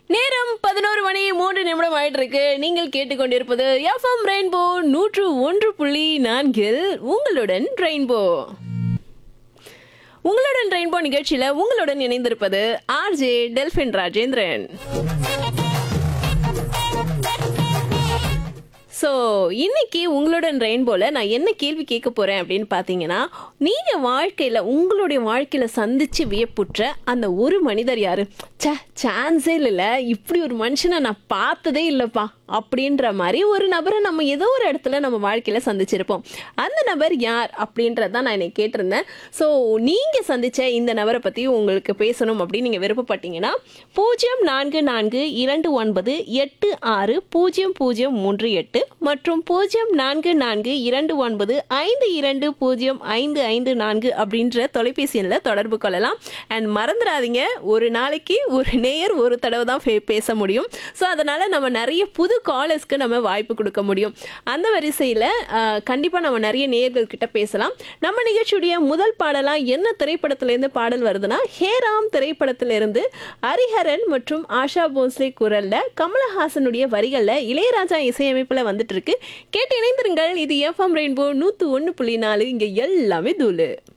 நேரம் பதினோரு மணி மூன்று நிமிடம் ஆயிட்டு இருக்கு நீங்கள் கேட்டுக்கொண்டிருப்பது எஃப்எம் ரெயின்போ நூற்று ஒன்று புள்ளி நான்கில் உங்களுடன் ரெயின்போ உங்களுடன் ரெயின்போ நிகழ்ச்சியில உங்களுடன் இணைந்திருப்பது ஆர்ஜே டெல்பின் ராஜேந்திரன் ஸோ இன்னைக்கு உங்களுடன் ரெயின்போல நான் என்ன கேள்வி கேட்க போறேன் அப்படின்னு பார்த்தீங்கன்னா நீங்க வாழ்க்கையில உங்களுடைய வாழ்க்கையில சந்திச்சு வியப்புற்ற அந்த ஒரு மனிதர் யாரு ச்சே சான்ஸே இல்லைல்ல இப்படி ஒரு மனுஷனை நான் பார்த்ததே இல்லைப்பா அப்படின்ற மாதிரி ஒரு நபரை நம்ம ஏதோ ஒரு இடத்துல நம்ம வாழ்க்கையில சந்திச்சிருப்போம் அந்த நபர் யார் அப்படின்றதான் நான் இன்னைக்கு கேட்டிருந்தேன் ஸோ நீங்க சந்திச்ச இந்த நபரை பத்தி உங்களுக்கு பேசணும் அப்படின்னு நீங்க விருப்பப்பட்டீங்கன்னா பூஜ்ஜியம் நான்கு நான்கு இரண்டு ஒன்பது எட்டு ஆறு பூஜ்ஜியம் பூஜ்ஜியம் மூன்று எட்டு மற்றும் பூஜ்ஜியம் நான்கு நான்கு இரண்டு ஒன்பது ஐந்து இரண்டு பூஜ்ஜியம் ஐந்து ஐந்து நான்கு அப்படின்ற தொலைபேசி எண்ணில் தொடர்பு கொள்ளலாம் அண்ட் மறந்துடாதீங்க ஒரு நாளைக்கு ஒரு நேயர் ஒரு தடவை தான் பே- பேச முடியும் ஸோ அதனால நம்ம நிறைய புது காலர்ஸ்க்கு நம்ம வாய்ப்பு கொடுக்க முடியும் அந்த வரிசையில் கண்டிப்பாக நம்ம நிறைய நேயர்கள் கிட்ட பேசலாம் நம்ம நிகழ்ச்சியுடைய முதல் பாடலாக என்ன திரைப்படத்திலேருந்து பாடல் வருதுன்னா ஹேராம் திரைப்படத்திலிருந்து ஹரிஹரன் மற்றும் ஆஷா போஸ்லே குரல்ல கமலஹாசனுடைய வரிகளில் இளையராஜா இசையமைப்பில் வந்துட்டு இருக்கு கேட்டு இணைந்திருங்கள் இது எஃப்எம் ரெயின்போ நூற்று ஒன்று புள்ளி நாலு இங்கே எல்லாமே தூளு